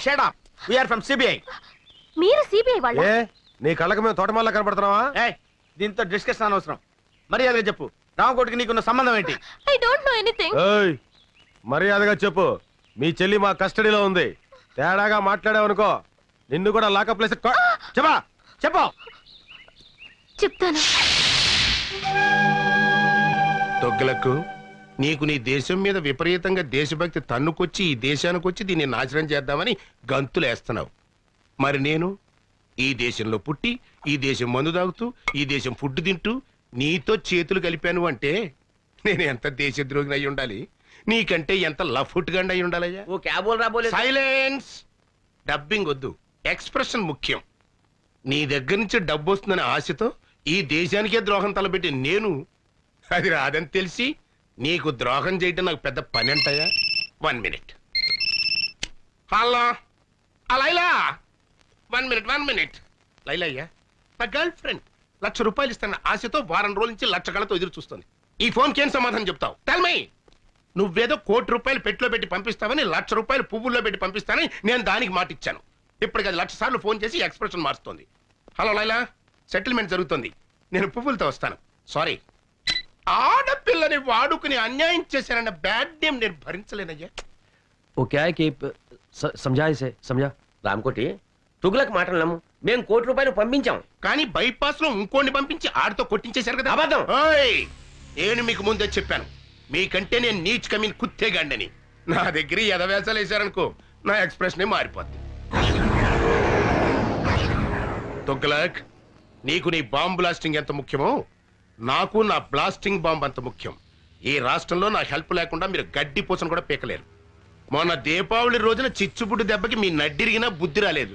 Shut up we are from CBI మీరు CBI వాళ్ళ ఏ నీ కళ్ళకి మేము తోటమాల కనపడుతున్నావా ఏయ్ దీంతో డిస్కషన్ అనవసరం మర్యాదగా చెప్పు రామకోటికి నీకున్న సంబంధం ఏంటి ఐ డోంట్ నో ఎనీథింగ్ ఏయ్ మర్యాదగా చెప్పు మీ చెల్లి మా కస్టడీలో ఉంది తేడాగా మాట్లాడావనుకో నిన్ను కూడా లాకప్ ప్లేస్ చెప్పా చెప్పు చెప్తాను తొగ్గులకు నీకు నీ దేశం మీద విపరీతంగా దేశభక్తి తన్నుకొచ్చి ఈ దేశానికి వచ్చి దీన్ని నాశనం చేద్దామని గంతులేస్తున్నావు మరి నేను ఈ దేశంలో పుట్టి ఈ దేశం మందు తాగుతూ ఈ దేశం ఫుడ్ తింటూ నీతో చేతులు కలిపాను అంటే నేను ఎంత దేశద్రోగిని అయి ఉండాలి నీకంటే ఎంత లఫుట్ గండి అయి ఉండాలయ్యా ఓ క్యా బోల్ రా బోలే సైలెన్స్ డబ్బింగ్ వద్దు ఎక్స్ప్రెషన్ ముఖ్యం నీ దగ్గర నుంచి డబ్బు వస్తుందనే ఆశతో ఈ దేశానికే ద్రోహం తలపెట్టి నేను అది రాదని తెలిసి నీకు ద్రోహం చేయటం నాకు పెద్ద పని అంటాయా వన్ మినిట్ హలో ఆ Laila one minute one minute Laila అయ్యా నా గర్ల్ ఫ్రెండ్ లక్ష రూపాయలు ఇస్తాను ఆశతో వారం రోజుల నుంచి లక్ష కళతో ఎదురు చూస్తుంది ఈ ఫోన్కి ఏం సమాధానం చెప్తావు టెల్ మై నువ్వేదో కోటి రూపాయలు పెట్టులో పెట్టి పంపిస్తావని లక్ష రూపాయలు పువ్వుల్లో పెట్టి పంపిస్తానని నేను దానికి మాట ఇచ్చాను ఇప్పటికి అది లక్ష సార్లు ఫోన్ చేసి ఎక్స్ప్రెషన్ మారుస్తుంది హలో లైలా సెటిల్మెంట్ జరుగుతుంది నేను పువ్వులతో వస్తాను సారీ ఆడపిల్లని వాడుకుని అన్యాయం చేశానన్న బ్యాడ్ నేమ్ నేను భరించలేనయ్యా वो क्या है कि स- समझा इसे समझा రామకోటి తుగులకు మాటలు నమ్ము మేము కోటి రూపాయలు పంపించాం కానీ బైపాస్ లో ఇంకోని పంపించి ఆడితో కొట్టించేశారు కదా అబద్ధం. ఓయ్! నేను మీకు ముందే చెప్పాను మీకంటే నేను నీచ్ కమీన్ కుత్తేగాండని నా దగ్గర ఎదవేసాలు వేశారనుకో నా ఎక్స్ప్రెషన్ మారిపోద్ది తొగ్లక్ నీకు నీ బాంబ్ బ్లాస్టింగ్ ఎంత ముఖ్యమో నాకు నా బ్లాస్టింగ్ బాంబ్ అంత ముఖ్యం ఈ రాష్ట్రంలో నా హెల్ప్ లేకుండా మీరు గడ్డి పూసను కూడా పీకలేరు మొన్న దీపావళి రోజున చిచ్చుబుడ్డు దెబ్బకి మీ నడ్డిరిగినా బుద్ధి రాలేదు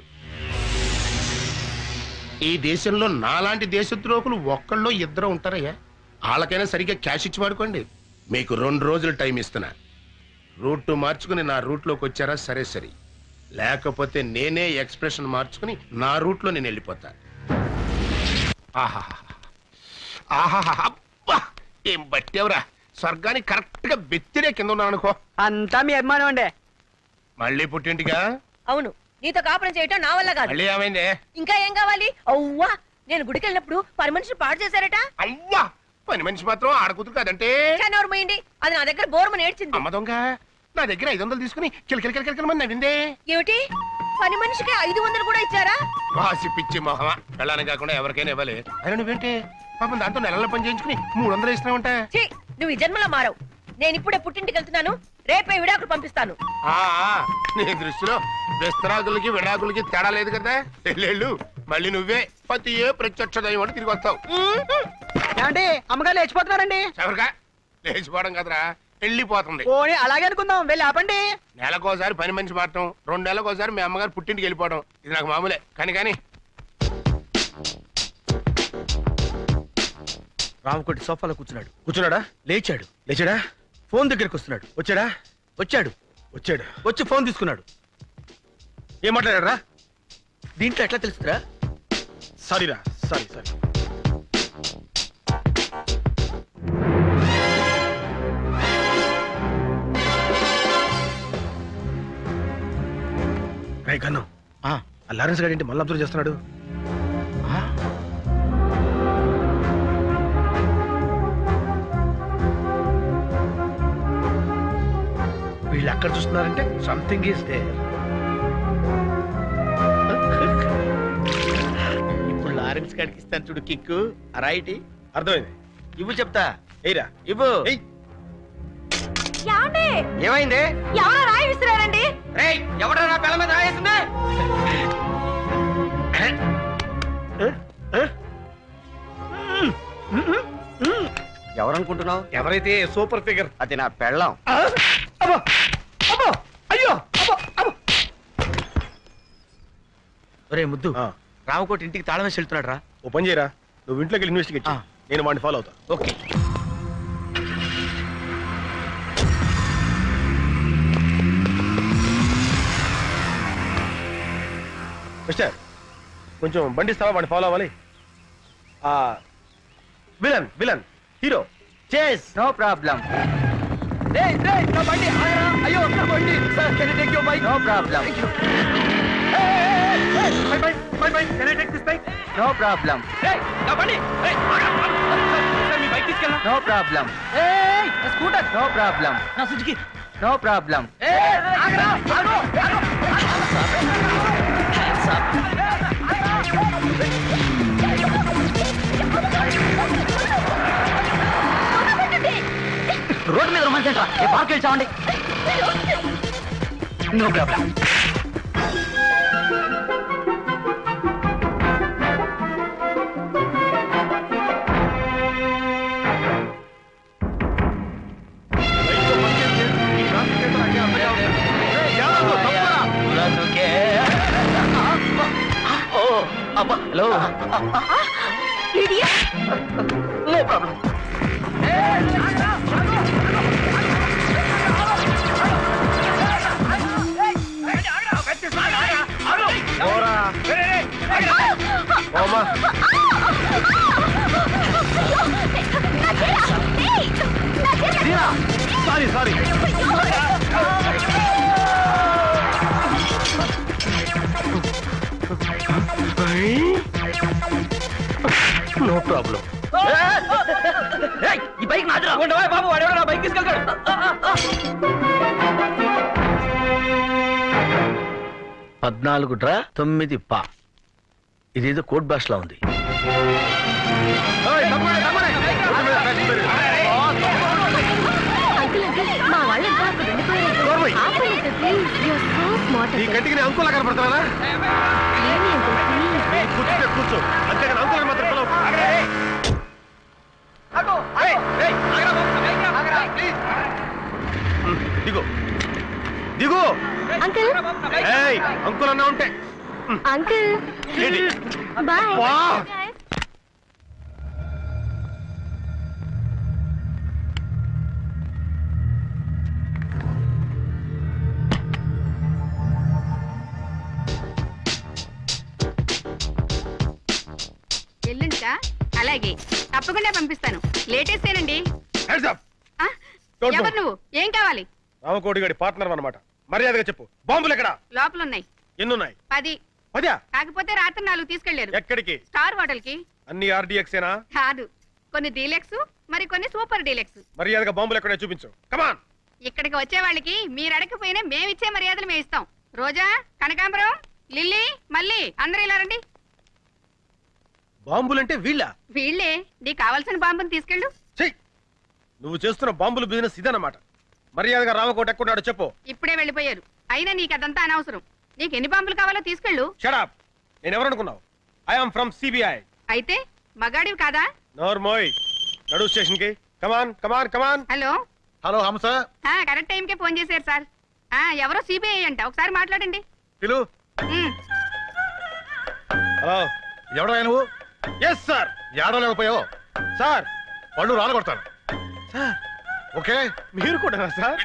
ఈ దేశంలో నాలాంటి దేశద్రోహులు ఒక్కళ్ళో ఇద్దరు ఉంటారయ్యా వాళ్ళకైనా సరిగ్గా క్యాష్ ఇచ్చి వాడుకోండి మీకు రెండు రోజులు టైం ఇస్తున్నా రూట్ మార్చుకుని నా రూట్లోకి వచ్చారా సరే సరే లేకపోతే నేనే ఎక్స్ప్రెషన్ మార్చుకుని నా రూట్లో నేను వెళ్ళిపోతా ఆహాహా. ఆహాహా. అబ్బా ఏం బట్టేవరా స్వర్గానికి కరెక్ట్ గా బెత్తిరే కింద ఉన్నాను అనుకో అంతా మీ అభిమానం అండి మళ్ళీ పుట్టింటిగా అవును నీతో కాపురం చేయటం నా వల్ల కాదు మళ్ళీ ఏమైంది ఇంకా ఏం కావాలి అవ్వా నేను గుడికి వెళ్ళినప్పుడు పని మనిషి పాడు చేశారట అవ్వా పని మనిషి మాత్రం ఆడకూతురు కాదంటే ఎవరు పోయింది అది నా దగ్గర బోర్మని ఏడ్చింది అమ్మ దొంగ నా దగ్గర ఐదు వందలు తీసుకుని కిలకిల కిలకిల మంది నవ్విందే ఏమిటి పని మనిషికి ఐదు వందలు కూడా ఇచ్చారా వాసి పిచ్చి మొహమా వెళ్ళాలని కాకుండా ఎవరికైనా ఇవ్వాలి అయినా నువ్వేంటి పాపం దాంతో నెలల పని చేయించుకుని మూడు వందలు ఇస్తున్నావంట ఛీ నువ్వు ఈ జన్మలో మారవు నేను ఇప్పుడే పుట్టింటికి వెళ్తున్నాను రేపే విడాకులు పంపిస్తాను ఆ, ఆ, నీ దృష్టిలో విస్తరాకులకి విడాకులకి తేడా లేదు కదా వెళ్ళు మళ్ళీ నువ్వే పతి ఏ ప్రత్యక్ష దైవం అని తిరిగి వస్తావు ఏమండి అమ్మగారు లేచిపోతున్నారండి ఎవరిగా లేచిపోవడం కదరా వెళ్ళిపోతుంది పోనీ అలాగే అనుకుందాం వెళ్ళి ఆపండి నెలకోసారి పని మనిషి మారటం రెండు నెలలకోసారి మీ అమ్మగారు పుట్టింటికి వెళ్ళిపోవడం ఇది నాకు మామూలే కానీ కానీ రామకోటి సోఫాలో కూర్చున్నాడు కూర్చున్నాడా లేచాడు లేచాడా ఫోన్ దగ్గరికి వస్తున్నాడు వచ్చాడా వచ్చాడు వచ్చాడు వచ్చి ఫోన్ తీసుకున్నాడు ఏం మాట్లాడారా దీంట్లో ఎట్లా తెలుస్తుందిరా సారీరా సారీ సారీ రే కన్ను ఆ, ఆ లారెన్స్ గారి ఏంటి మళ్ళీ అబ్జర్వ్ చేస్తున్నాడు ఆ. వీళ్ళు ఎక్కడ చూస్తున్నారంటే సంథింగ్ ఈస్ దేర్ ఇప్పుడు లారెన్స్ గారికి ఇస్తాను చూడు కిక్కు రైట్ అర్థమైంది ఇవ్వు చెప్తా ఎయిరా ఇవ్వు ఏయ్ ఏమండి ఏమైంది ఎవరో రాయి విసిరారండి రేయ్ ఎవడో నా పిల్ల మీద రాయేసింది ఎవరనుకుంటున్నావు ఎవరైతే సూపర్ ఫిగర్ అది నా పెళ్ళం అబ్బో అబ్బో అయ్యో అబ్బో అబ్బో ఒరే ముద్దు ఆ, రామకోటి ఇంటికి తాళం వేసి వెళ్తున్నాడు రా ఓ పని చేయరా నువ్వు ఇంట్లోకి వెళ్ళి ఇన్వెస్టిగేట్ ఆ. నేను వాడిని ఫాలో అవుతా ఓకే మిస్టర్ కొంచెం బండి ఇస్తావా వాడిని ఫాలో అవ్వాలి ఆ villain villain hero chase no problem బండి ఆగరా. అయ్యో నా బండి Sir, can you take your bike? No problem. Thank you. My bike, my bike. Can I take this bike? No problem. Hey, నా బండి. Hey, సార్ మీ బైక్ తీసుకెళ్ళా No problem. Hey, స్కూటర్. No problem. నా సుజుకి No problem. రోడ్డు మీద romance ఏంట్రా ఏ park వెళ్ళి చావండి no problem hello no problem ఓమా సారీ సారీ నో ప్రాబ్లం ఈ బైక్ నాదిరా ఉండవా బాబు వాడెవడో నా బైక్ తీసుకెళ్తాడు పద్నాలుగు డ్రా తొమ్మిది పా ఇదేదో కోడ్ భాషలో ఉంది అంకుల్ అంకుల్ మా వాళ్ళంతా అక్కడ ఉండిపోయారు ఓయ్. ఆపండి uncle please you're so smart ఈ కంటికి నేను అంకులా కనపడతానా కూర్చుంటే కూర్చో అంతేగాని అంకుల్ మాత్రం పిలవకు. ఉమ్, దిగు దిగు అంకుల్ ఏయ్ అంకుల్ అన్నా ఉంటే అంకుల్ ఏంటి? బాయ్ వా. ఎల్లుంటా అలాగే తప్పకుండా పంపిస్తాను లేటెస్ట్ ఏనండి Hands up. ఆ? Don't go. ఎవరు నువ్వు ఏం కావాలి రామకోటి గడి పార్ట్నర్ అన్నమాట మర్యాదగా చెప్పు బాంబులు ఎక్కడ లోపల ఉన్నాయి ఎన్నున్నాయి పది పదా కాకపోతే రాత్రి నాలుగు తీసుకెళ్లారు ఎక్కడికి స్టార్ హోటల్ కి అన్ని ఆర్డీఎక్స్ ఏనా కాదు కొన్ని డీలెక్స్ మరి కొన్ని సూపర్ డీలెక్స్ మర్యాదగా బాంబులు ఎక్కడే చూపించు కమాన్ ఇక్కడికి వచ్చే వాళ్ళకి మీరు అడగకపోయినా మేమిచ్చే మర్యాదలు మేము ఇస్తాం రోజా కనకాంబరం లిల్లీ మళ్ళీ అందరూ ఇలా రండి బాంబులంటే వీళ్ళ వీళ్ళే నీకు కావాల్సిన బాంబుని తీసుకెళ్ళు చెయ్ నువ్వు చేస్తున్న బాంబుల బిజినెస్ ఇదన్నమాట మర్యాదగా రామకోట ఎక్కడున్నాడో చెప్పు ఇప్పుడే వెళ్ళిపోయారు అయినా నీకు అదంతా అనవసరం నీకు ఎన్ని బాంబులు కావాలో తీసుకెళ్ళు షడాప్ నేను ఎవరనుకున్నావు ఐఎమ్ ఫ్రమ్ సిబిఐ అయితే మగాడివి కాదా నోర్మోయ్ నడు స్టేషన్ కి కమాన్ కమాన్ కమాన్ హలో హలో హంస ఆ, కరెక్ట్ టైంకే ఫోన్ చేశారు సార్ ఆ, ఎవరో సిబిఐ అంట ఒకసారి మాట్లాడండి పిలు ఉమ్, హలో ఎవడా నువ్వు ఎస్ సార్ ఏడవలేకపోయావు సార్ పళ్ళు రాలగొడతాను సార్ ఓకే మీరు కూడా సార్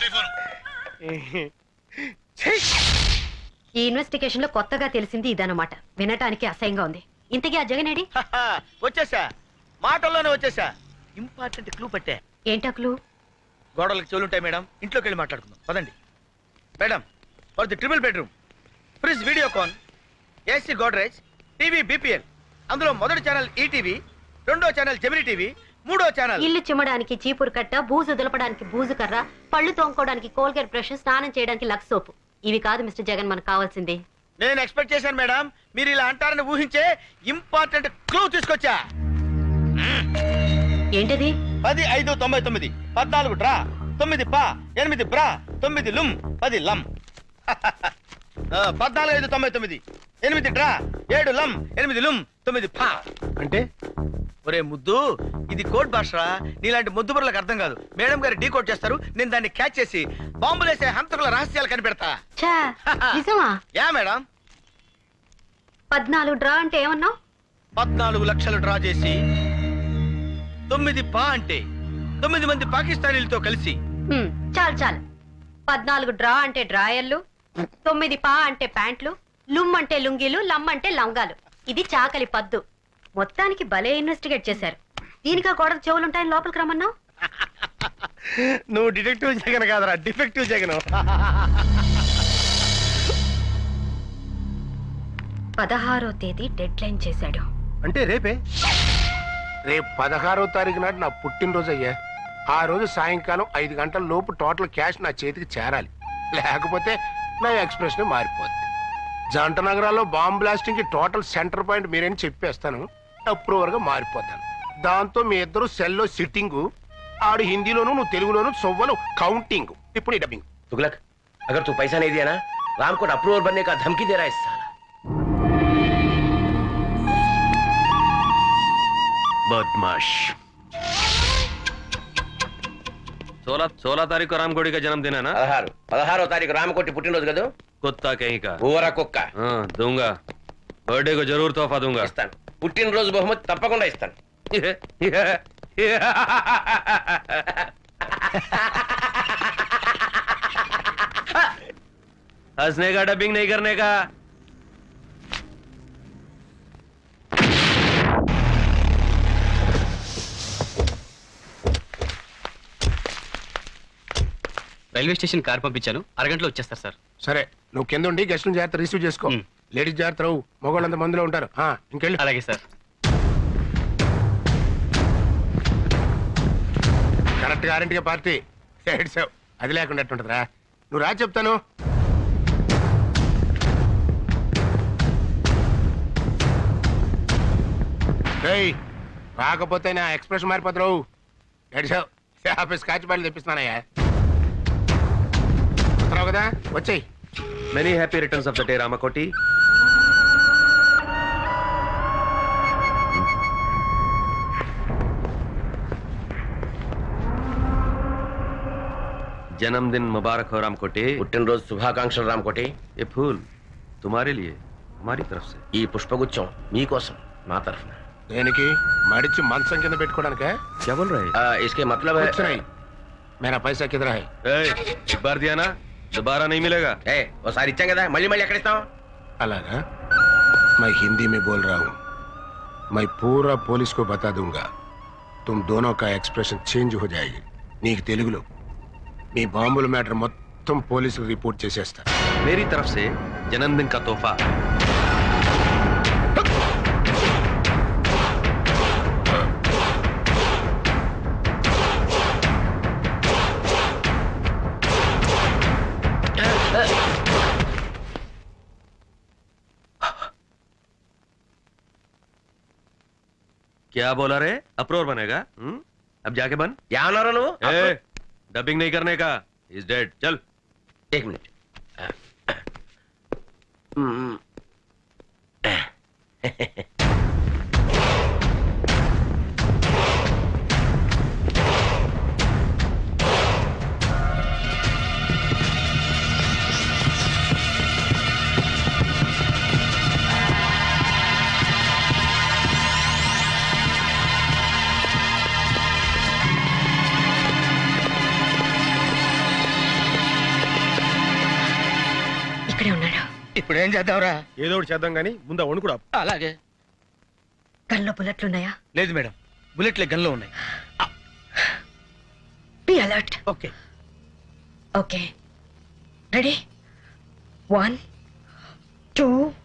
ఛీ! ఈ ఇన్వెస్టిగేషన్ లో కొత్తగా తెలిసింది ఇదన్నమాట వినటానికి అసహ్యంగా ఉంది ఇంతకీ ఆ జగనేడి వచ్చేసా మాటల్లోనే వచ్చేసా ఇంపార్టెంట్ క్లూ పట్టే ఏంటక్లు గోడలకు చెవులుంటాయి మేడం ఇంట్లోకి వెళ్ళి మాట్లాడుకుందాం పదండి madam for the triple bedroom fridge Videocon AC Godrej TV BPL అందులో మొదటి ఛానల్ ఈటీవీ రెండో ఛానల్ జమిని టీవీ మూడో ఛానల్ ఇల్లు చిమ్మడానికి చీపురు కట్ట బూజు దులపడానికి బూజు కర్ర పళ్ళు తోముకోవడానికి కోల్గేట్ బ్రష్ స్నానం చేయడానికి లక్స్ సోపు ఇవి కాదు మిస్టర్ జగన్ మనకు కావాల్సింది నేను ఎక్స్పెక్ట్ చేశాను మేడం మీరు ఇలా అంటారని ఊహించే ఇంపార్టెంట్ క్లూ తీసుకొచ్చా ఏంటది పది ఐదు తొంభై తొమ్మిది పద్నాలుగు డ్రా తొమ్మిది పా ఎనిమిది బ్రా తొమ్మిది లుమ్ పది లమ్ ఆ, పద్నాలుగు ఐదు తొంభై తొమ్మిది ఎనిమిది డ్రా ఏడు లమ్ ఎనిమిది లుమ్ తొమ్మిది పా అంటే ఒరే ముద్దు ఇది కోడ్ భాషరా నీలాంటి ముద్దు బుర్రలకు అర్థం కాదు మేడం గారు డీ కోడ్ చేస్తారు నేను దాన్ని క్యాచ్ చేసి బాంబులేసే హంతకుల రహస్యాలు కనిపెడతా ఛా నిజమా యా మేడం పద్నాలుగు డ్రా అంటే ఏమన్నావు పద్నాలుగు లక్షలు డ్రా చేసి తొమ్మిది పా అంటే తొమ్మిది మంది పాకిస్తానీలతో కలిసి హ్మ్, చాలు చాలు పద్నాలుగు డ్రా అంటే డ్రాయర్లు తొమ్మిది పా అంటే ప్యాంట్లు లుమ్ అంటే లుంగీలు లమ్ అంటే లంగాలు ఇది చాకలి పద్దు మొత్తానికి భలే ఇన్వెస్టిగేట్ చేశారు దీనికి ఆ గోడకు చెవులుంటాయని లోపలికి రమ్మన్నావు నువ్వు డిటెక్టివ్ జగన్ కాదరా డిఫెక్టివ్ జగన్ పదహారో తేదీ డెడ్ లైన్ చేశాడు అంటే రేపే రేపు పదహారో తారీఖు నాడు నా పుట్టినరోజు అయ్యా ఆ రోజు సాయంకాలం ఐదు గంటల లోపు టోటల్ క్యాష్ నా చేతికి చేరాలి లేకపోతే నా ఎక్స్ప్రెషన్ మారిపోద్ది జంట నగరాల్లో బాంబ్ బ్లాస్టింగ్ కి టోటల్ సెంటర్ పాయింట్ మీరేని చెప్పేస్తాను అప్రూవర్ గా మారిపోతాను దాంతో మీ ఇద్దరు సెల్లో సిట్టింగ్ ఆడు హిందీలోను నువ్వు తెలుగులోను సొవ్వలు కౌంటింగ్ ఇప్పుడు ఈ డబ్బింగ్ तुगलक अगर तू पैसा नहीं दिया ना राम को अप्रूवर बनने का धमकी दे रहा है इस साला बदमाश सोलह सोलह तारीख को रामकोड़ी का जन्मदिन है ना పదహారు పదహారో తారీఖు రామకోటి పుట్టినరోజు కదా कुत्ता कहीं का ఊర కుక్క हाँ दूंगा बर्थडे को जरूर तोहफा दूंगा ఇస్తాను పుట్టినరోజు బహుమతి తప్పకుండా ఇస్తాను हंसने का डबिंग नहीं करने का రైల్వే స్టేషన్ కార్ పంపించాను అరగంటలో వచ్చేస్తారు సార్ సరే నువ్వు కింద ఉండి గెస్ట్లను జాగ్రత్త రిసీవ్ చేసుకో మ్. లేడీస్ జాగ్రత్త రావు మగవాళ్ళంత మందిలో ఉంటారు ఆ, ఇంకెళ్ళు అలాగే సార్ కరెక్ట్ గ్యారంటీగా పార్టీ ఏడ్చావు అది లేకుండా ఎట్టుంటదిరా నువ్వు రా చెప్తాను ఏయ్ రాకపోతే నా ఎక్స్ప్రెషన్ మారిపోతావు ఏడ్చావు ఆఫీస్ కాచి బయలు తెప్పిస్తున్నానయ్యా వస్తున్నావు కదా వచ్చేయ్ Many happy returns of the day, Ramakoti. जन्मदिन मुबारक हो रामकोटी పుట్టినరోజు శుభాకాంక్షలు రామకోటి ये फूल तुम्हारे लिए हमारी तरफ से ఈ పుష్పగుచ్చం మీకోసం మా తరఫున దేనికి మడిచి మంచం కింద పెట్టుకోవడానికే क्या बोल रहे ఆ, ఇస్కే మతలబ్ హై- कुछ नहीं मेरा पैसा किधर है हैं ए, एक बार दिया ना दोबारा नहीं मिलेगा ఏ ఓసారి ఇచ్చాం కదా మళ్ళీ మళ్ళీ ఎక్కడ ఇస్తాం అలాगा मैं हिंदी में बोल रहा हूँ मैं पूरा पुलिस को बता दूंगा तुम दोनों का एक्सप्रेशन చేంజ్ हो जाएगी నీకు తెలుగులో మీ బాంబుల మ్యాటర్ మొత్తం పోలీసులు రిపోర్ట్ చేసేస్తా मेरी तरफ से जन्मदिन का तोहफा क्या बोला रे अप्रोर बनेगा हुँ? अब जाके बन ఏమన్నారు నువ్వు ए, डबिंग नहीं करने का इज डेड चल एक मिनट हम्म, ఇక్కడే ఉన్నాడు ఇప్పుడు ఏం చేద్దాంరా ఏదో ఒకటి చేద్దాం కానీ ముందు ఆ వణుకుడు ఆపు. అలాగే గన్లో బుల్లెట్లున్నాయా లేదు మేడం బుల్లెట్లే గన్లో ఉన్నాయి be alert okay okay ready one two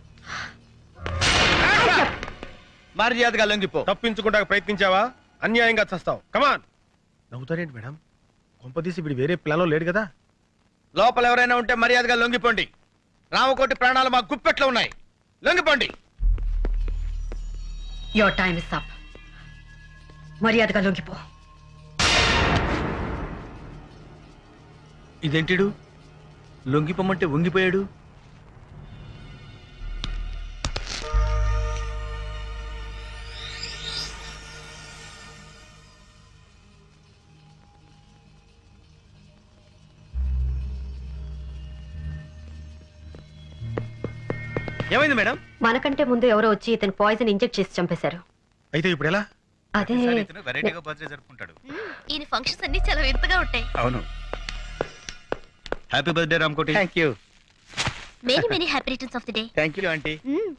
మర్యాదగా లొంగిపో తప్పించుకుంటా ప్రయత్నించావా అన్యాయంగా చస్తావు కమాన్ నవ్వుతారేంటి మేడం కొంపదీసి వీడు వేరే ప్లాన్లో లేడు కదా లోపల ఎవరైనా ఉంటే మర్యాదగా లొంగిపోండి రామకోటి ప్రాణాలు మా గుప్పెట్లో ఉన్నాయి లొంగిపోండి యోర్ టైమ్ ఇస్ అప్ మర్యాదగా లొంగిపో ఇదేంటిడు లొంగిపోమంటే వంగిపోయాడు ఏమైంది మేడం మనకంటే ముందు ఎవరో వచ్చి ఇతను పాయిజన్ ఇంజెక్ట్ చేసి చంపేశారు అయితే ఇప్పుడు ఎలా అదే వెరైటీగా బర్త్డే జరుపుకుంటాడు ఈయన ఫంక్షన్స్ అన్ని చాలా వింతగా ఉంటాయి అవును happy birthday Ramkoti thank you many many happy returns of the day thank you aunty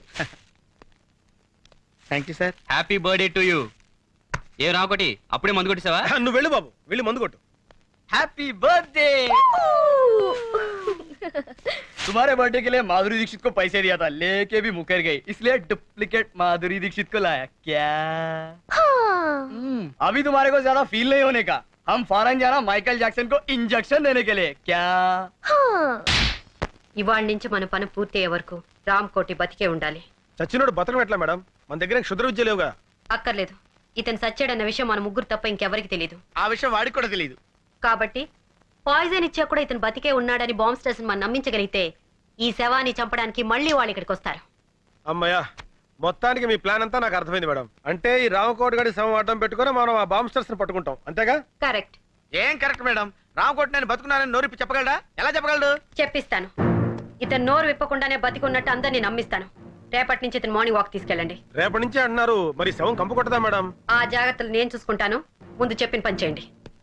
thank you sir happy birthday to you ఏ రాకొటి అప్పుడే మందు కొట్టేసావా నువ్వు వెళ్ళు బాబు వెళ్ళి మందు కొట్టు हैप्पी बर्थडे तुम्हारे बर्थडे के लिए माधुरी दीक्षित को पैसे दिया था लेके भी मुकर गई इसलिए डुप्लीकेट माधुरी दीक्षित को लाया क्या हम्म, अभी तुम्हारे को ज्यादा फील नहीं होने का हम फॉरन जाना माइकल जैक्सन को इंजेक्शन देने के लिए क्या ఇవాళ నుంచి మన పని పూర్తి అయ్యే వరకు రామ్ కోటి బతికే ఉండాలి చచ్చినోడు బతకం ఎట్లా మేడం మన దగ్గర క్షుద్ర విద్య లేవుగా అక్కర్లేదు ఇతను సచ్చాడన్న విషయం మన ముగ్గురు తప్ప ఇంకెవరికి తెలియదు ఆ విషయం వాడికి కూడా తెలియదు కాబట్టి పాయిజన్ ఇచ్చా కూడా ఇతను బతికే ఉన్నాడని బాంబ్ స్టేషన్ మనం నమ్మించగలిగితే ఈ శవాన్ని చంపడానికి మళ్ళీ వాళ్ళు ఇక్కడికి వస్తారు అమ్మయ్యా మొత్తానికి మీ ప్లాన్ అంతా నాకు అర్థమైంది మేడం అంటే ఈ రామకోటి గడి శవం అడ్డం పెట్టుకొని మనం ఆ బాంబ్స్టర్స్ ని పట్టుకుంటాం అంతేగా కరెక్ట్ ఏం కరెక్ట్ మేడం రామకోట నేను బతుకున్నానని నోరిప్పి చెప్పగలడా ఎలా చెప్పగలడు చెప్పిస్తాను ఇతను నోరు విప్పకుండానే బతికున్నట్టు అందరినీ నమ్మిస్తాను రేపటి నుంచి ఇతను మార్నింగ్ వాక్ తీసుకెళ్ళండి రేపటి నుంచి అంటున్నారు మరి శవం కంపు కొట్టదా మేడం ఆ జాగ్రత్తలు నేను చూసుకుంటాను ముందు చెప్పిన పని చేయండి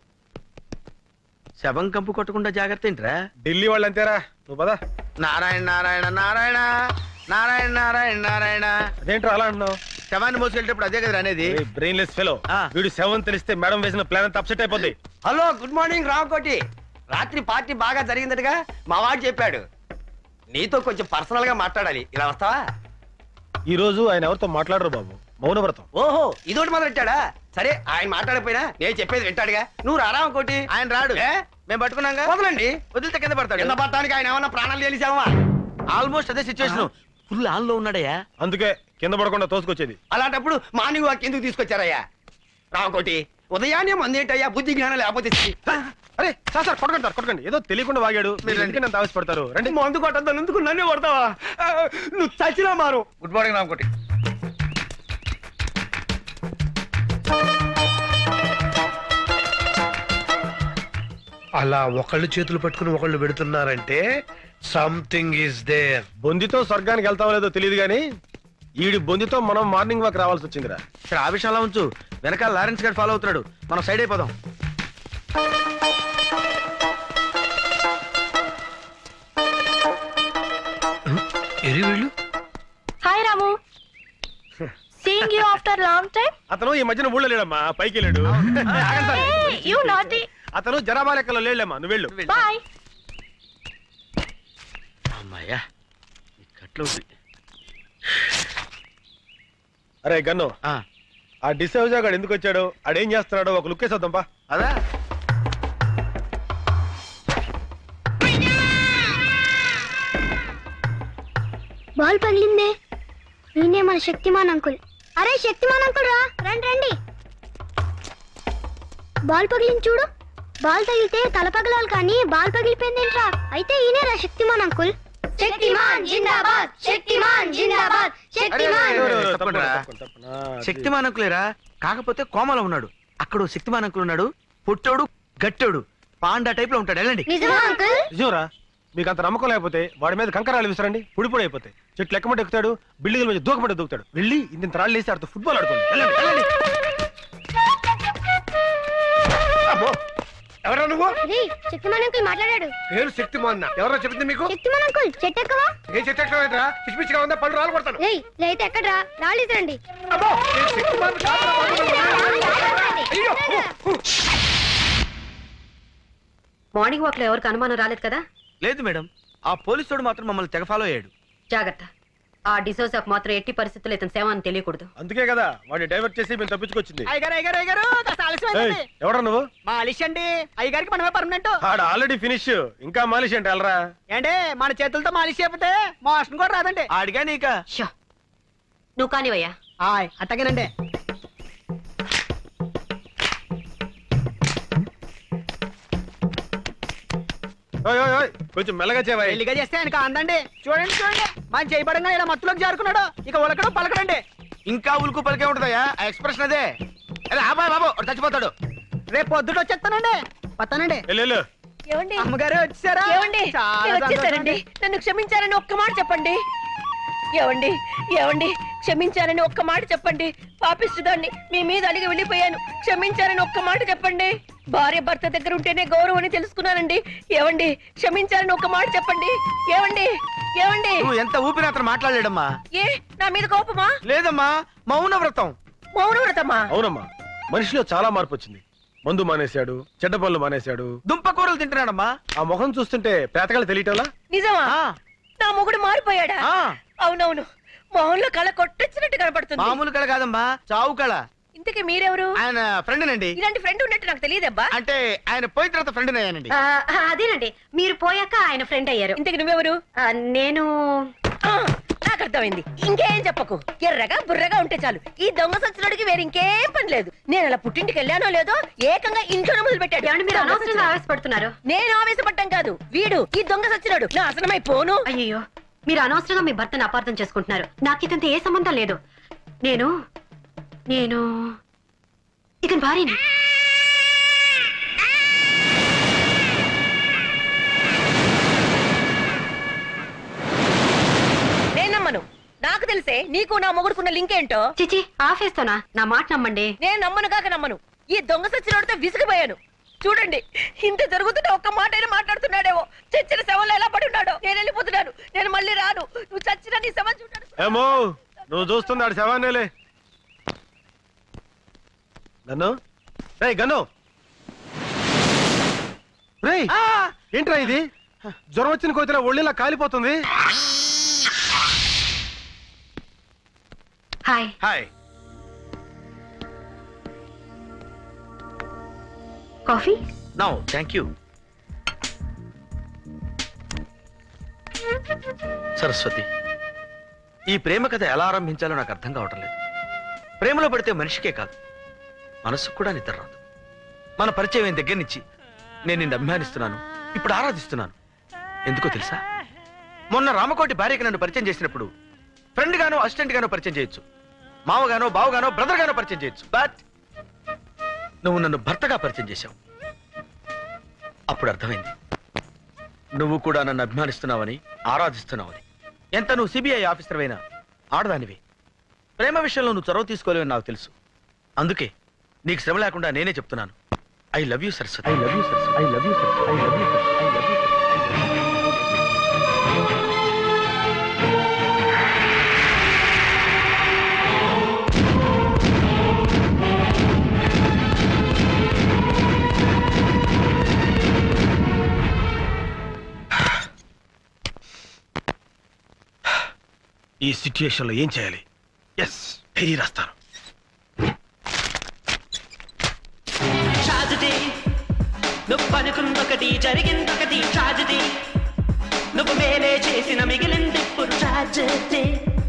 శవం కంపు కొట్టకుండా జాగ్రత్త ఏంట్రా ఢిల్లీ వాళ్ళు అంతేరా నువ్వు పదా నారాయణ నారాయణ నారాయణ నారాయణ నారాయణ నారాయణ అదేంట్రా అలా అంటున్నావు శవాన్ని మోసుకెళ్ళేటప్పుడు అదే కదా అనేది బ్రెయిన్లెస్ ఫెలో ఆ. వీడు శవం తెలిస్తే మేడం వేసిన ప్లాన్ అంతా అప్సెట్ అయిపోద్ది హలో గుడ్ మార్నింగ్ రామకోటి రాత్రి పార్టీ బాగా జరిగిందటగా మా వాడు చెప్పాడు నీతో కొంచెం పర్సనల్ గా మాట్లాడాలి ఇలా వస్తావా ఈ రోజు ఆయన ఎవరితో మాట్లాడరు బాబు మౌనవ్రతం ఓహో ఇదోటి మొదలెట్టాడా సరే ఆయన మాట్లాడకపోయినా నేను చెప్పేది వింటాడుగా నువ్వు రా రామకోటి ఆయన రాడు ఏ? మేము పట్టుకున్నాగా వదలండి వదిలితే కింద కింద పడతాడు పడటానికి ఆయన ఏమన్నా ప్రాణాలు తెలిసావా ఆల్మోస్ట్ అదే సిచ్యువేషన్ ఫుల్ ఆన్ లో ఉన్నాడయ్యా అందుకే కింద పడకుండా తోసుకొచ్చేది అలాంటప్పుడు మార్నింగ్ వాక్ ఎందుకు తీసుకొచ్చారయ్యా రామకోటి ఉదయాన్నే మందేంటయ్యా బుద్ధి జ్ఞానం లేకపోతే ఛీ. అరే సార్ సార్ కొట్టకండి సార్ కొట్టకండి ఏదో తెలియకుండా వాగాడు మీరు రండి. ఎందుకు నన్ను ఆవేశపడతారు రండి మందు కొట్టద్దాను ఎందుకు నన్నే కొడతావా ఆ, నువ్వు చచ్చినా మారు గుడ్ మార్నింగ్ రామకోటి అలా ఒకళ్ళు చేతులు పట్టుకుని ఒకళ్ళు పెడుతున్నారంటే సంథింగ్ ఈస్ దేర్ బొందితో స్వర్గానికి వెళ్తామో లేదో తెలియదు కానీ ఈడి బొందితో మనం మార్నింగ్ వాక్ రావాల్సి వచ్చిందిరా సరే ఆ విషయం అలా ఉంచు వెనకాల లారెన్స్ గారు ఫాలో అవుతున్నాడు మనం సైడ్ అయిపోదాం ఎరి వీళ్ళు hi Ramu seeing you after long time అతను ఈ మధ్యన ఊళ్ళో లేడమ్మా పైకి వెళ్ళాడు ఆగండి సార్. యూ నాటి అతను జనాభా లెక్కలో లేడమ్మా నువ్వు వెళ్ళు బాయ్ అమ్మాయ్యా ఈ కట్లు అరే గన్ను ఆ, ఆ డిసౌజా గాడు ఎందుకు వచ్చాడు ఆడేం చేస్తున్నాడో ఒక లుక్ వేసేద్దాంపా అదా బాల్ పగిలిందే ఈయనే మన శక్తిమాన్ అంకుల్ అరే శక్తిమాన్ అంకుల్ రా రండి రండి బాల్ పగిలింది చూడు బాల్ తగిలితే తల పగలాలి కానీ బాల్ పగిలిపోయిందేంట్రా అయితే ఈయనేరా శక్తిమాన్ అంకుల్ శక్తిమాన్ జిందాబాద్ శక్తిమాన్ జిందాబాద్ శక్తిమాన్ అరే, అరే, అరే, తప్పకుండా. తప్పకుండా, తప్పకుండా. అది. శక్తిమాన్ అంకులేరా కాకపోతే కోమలో ఉన్నాడు అక్కడ ఓ శక్తిమాన్ అంకుల్ ఉన్నాడు పుట్టోడు గట్టోడు పాండా టైప్ లో ఉంటాడు వెళ్ళండి నిజమా అంకుల్ నిజంరా మీకు అంత నమ్మకం లేకపోతే వాడి మీద కంకరాలు విసరండి పుడి పొడి అయిపోతాయి చెట్లు ఎక్కమంటే ఎక్కుతాడు బిల్డింగ్ మీద దూకమంటే దూకుతాడు వెళ్ళి ఇంత రాళ్ళు వేసి ఆడుతూ ఫుట్బాల్ ఆడుకోండి వెళ్ళండి వెళ్ళండి అమ్మో ఎవరా నువ్వు రే శక్తిమాన్ అంకుల్ మాట్లాడాడు పేరు శక్తిమాన్ ఎవరో చెప్పింది మీకు శక్తిమాన్ అంకుల్ చెట్టు ఎక్కవా ఏ చెట్టెక్కడరా పిచ్చి పిచ్చిగా ఉందా పళ్ళు రాలు కొడతాను రేయ్ లేతే ఎక్కడ్రా రాళ్ళు రండి అబ్బో నేను శక్తిమాన్ కాదురా బాబు. అయ్యో మార్నింగ్ వాక్ లో ఎవరికి అనుమానం రాలేదు కదా లేదు మేడం ఆ పోలీసుడు మాత్రం మమ్మల్ని తెగ ఫాలో అయ్యాడు జాగ్రత్త ఆ డిసోసాకు మాత్రం ఎట్టి పరిస్థితుల్లో ఇతను సేవ అని తెలియకూడదు అందుకే కదా వాడిని డైవర్ట్ చేసి మేము తప్పించుకొచ్చింది అయ్యగారు అయ్యగారు అయ్యగారు కాస్త ఆలస్యమైందండి ఏయ్, ఎవడ్రా నువ్వు మాలిష్ అండి అయ్యగారికి మనమే పర్మనెంట్ ఆడ ఆల్రెడీ ఫినిష్ ఇంకా మాలిష్ అంటే వెళ్ళరా ఏంటి మన చేతులతో మాలిష్ చేయకపోతే మోషన్ కూడా రాదండి ఆడిగా నీక షో నువ్వు కానివయ్యా ఆయ్ అట్టగేనండి ఓయ్, ఓయ్, ఓయ్, కొంచెం మెల్లగా చేవా పెళ్లిగా చేస్తే ఆయనకు అందండి చూడండి చూడండి మన చేయబడంగా ఇలా మత్తులోకి జారుకున్నాడు ఇక ఉలకడం పలకడండి ఇంకా ఉలుకు పలికే ఉంటుందయ్యా ఆ ఎక్స్ప్రెషన్ అదే అరే ఆబాయ్ బాబు వాడు చచ్చిపోతాడు రేపు పొద్దుట వచ్చేస్తానండి వస్తానండి వెళ్ళు ఏమండి అమ్మగారు వచ్చారా ఏమండి నేను వచ్చేసానండి నన్ను క్షమించారని ఒక్క మాట చెప్పండి ఏమండి ఏమండి క్షమించారని ఒక్క మాట చెప్పండి పాపిస్తుదాన్ని మీ మీద అలిగి వెళ్ళిపోయాను క్షమించారని ఒక్క మాట చెప్పండి భార్య భర్త దగ్గర ఉంటేనే గౌరవం అని తెలుసుకున్నానండి ఏమండి క్షమించారని ఒక్క మాట చెప్పండి ఏమండి ఏమండి నువ్వు ఎంత ఊపిరి అతను మాట్లాడలేడమ్మా ఏ నా మీద కోపమా లేదమ్మా మౌన వ్రతం మౌన వ్రతమా అవునమ్మా మనిషిలో చాలా మార్పు వచ్చింది మందు మానేశాడు చెడ్డ పనులు మానేశాడు దుంప కూరలు తింటున్నాడమ్మా ఆ మొహం చూస్తుంటే పేతకాలు తెలియటంలా నిజమా ఆ, నా మొగుడు మారిపోయాడా ఆ, అవునవును మొహంలో కళ కొట్టొచ్చినట్టు కనపడుతుంది మామూలు కళ కాదమ్మా చావు కళ ఇంతకీ మీరెవరు ఆయన ఫ్రెండ్ నండి ఇలాంటి ఫ్రెండ్ ఉన్నట్టు నాకు తెలియదబ్బా అంటే ఆయన పోయిన తర్వాత ఫ్రెండ్ అయ్యానండి ఆ, ఆ, అదేనండి మీరు పోయాక ఆయన ఫ్రెండ్ అయ్యారు ఇంతకి నువ్వెవరు ఆ, నేను ఆ, నాకు అర్థమైంది ఇంకేం చెప్పకు ఎర్రగా బుర్రగా ఉంటే చాలు ఈ దొంగ సచ్చినోడికి వేరే ఇంకేం పని లేదు నేను అలా పుట్టింటికి వెళ్ళానో లేదో ఏకంగా ఇంట్లోనే మొదలు పెట్టాడు ఏమండి మీరు అనవసరంగా ఆవేశపడుతున్నారు నేను ఆవేశపడ్డం కాదు వీడు ఈ దొంగ సచ్చినోడు నాశనమై పోను అయ్యో మీరు అనవసరంగా మీ భర్తను అపార్థం చేసుకుంటున్నారు నాకు ఇదంతా ఏ సంబంధం లేదు నేను నేను ఇతని భార్యని నేను నమ్మను నాకు తెలిసే నీకు నా మొగుడుకున్న లింక్ ఏంటో చిచి ఆఫేస్తోనా నా మాట నమ్మండి నేను నమ్మను కాక నమ్మను ఈ దొంగ సచ్చినోడితో విసిగిపోయాను చూడండి ఇంత జరుగుతుంటే ఒక్క మాట అయినా మాట్లాడుతున్నాడేమో చచ్చిన శవంలో ఎలా పడి ఉన్నాడో నేను వెళ్ళిపోతున్నాను నేను మళ్ళీ రాను నువ్వు చచ్చిన నీ శవం చూడాను ఏమో నువ్వు చూస్తున్నాడు శవాన్నేలే గన్ను రే గన్ను రే ఏంట్రా ఇది జ్వరం వచ్చిన కోతిలో ఒళ్ళిలా కాలిపోతుంది hi hi coffee no thank you Saraswati ఈ ప్రేమ కథ ఎలా ఆరంభించాలో నాకు అర్థం కావటం లేదు ప్రేమలో పడితే మనిషికే కాదు మనసుకు కూడా నిద్ర రాదు మన పరిచయం అయిన దగ్గర నుంచి నేను నిన్ను అభిమానిస్తున్నాను ఇప్పుడు ఆరాధిస్తున్నాను ఎందుకో తెలుసా మొన్న రామకోటి భార్యకి నన్ను పరిచయం చేసినప్పుడు ఫ్రెండ్ గానో అసిస్టెంట్ గానో పరిచయం చేయొచ్చు మావగానో బావగానో బ్రదర్ గానో పరిచయం చేయొచ్చు బట్ నువ్వు నన్ను భర్తగా పరిచయం చేశావు అప్పుడు అర్థమైంది నువ్వు కూడా నన్ను అభిమానిస్తున్నావని ఆరాధిస్తున్నావని ఎంత నువ్వు సిబిఐ ఆఫీసర్ అయినా ఆడదానివి ప్రేమ విషయంలో నువ్వు చొరవ తీసుకోలేవని నాకు తెలుసు అందుకే నీకు శ్రమ లేకుండా నేనే చెప్తున్నాను I love you Saraswati I love you Saraswati I love you Saraswati I love you I love you ఈ సిచ్యుయేషన్ లో ఏం చేయాలి ఎస్ డైరీ రాస్తాను ట్రాజడీ నువ్వు అనుకుందొకటి జరిగిందొకటి ట్రాజడీ నువ్వు మేలే చేసిన మిగిలింది ఇప్పుడు ట్రాజడీ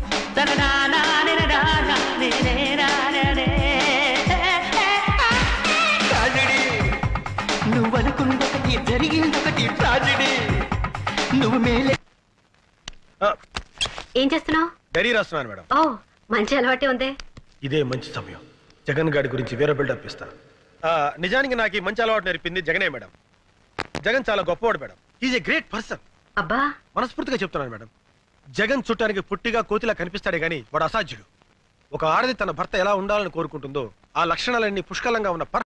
ట్రాజడీ నువ్వు అనుకుందొకటి జరిగిందొకటి ట్రాజడీ నువ్వు మేలే ఏం చేస్తున్నావు డైరీ రాస్తున్నాను మేడం ఓ మంచి అలవాటే ఉందే ఇదే మంచి సమయం జగన్ గారి గురించి వేరే బిల్డప్ ఇస్తాను ఆ, నిజానికి నాకు ఈ మంచి అలవాటు నేర్పింది జగనే మేడం జగన్ చాలా గొప్పవాడు madam is a great person అబ్బా మనస్ఫూర్తిగా చెప్తున్నాను మేడం జగన్ చుట్టానికి పుట్టిగా కోతిలా కనిపిస్తాడే గాని వాడు అసాధ్యుడు ఒక ఆడది తన భర్త ఎలా ఉండాలని కోరుకుంటుందో ఆ లక్షణాలన్నీ పుష్కలంగా ఉన్న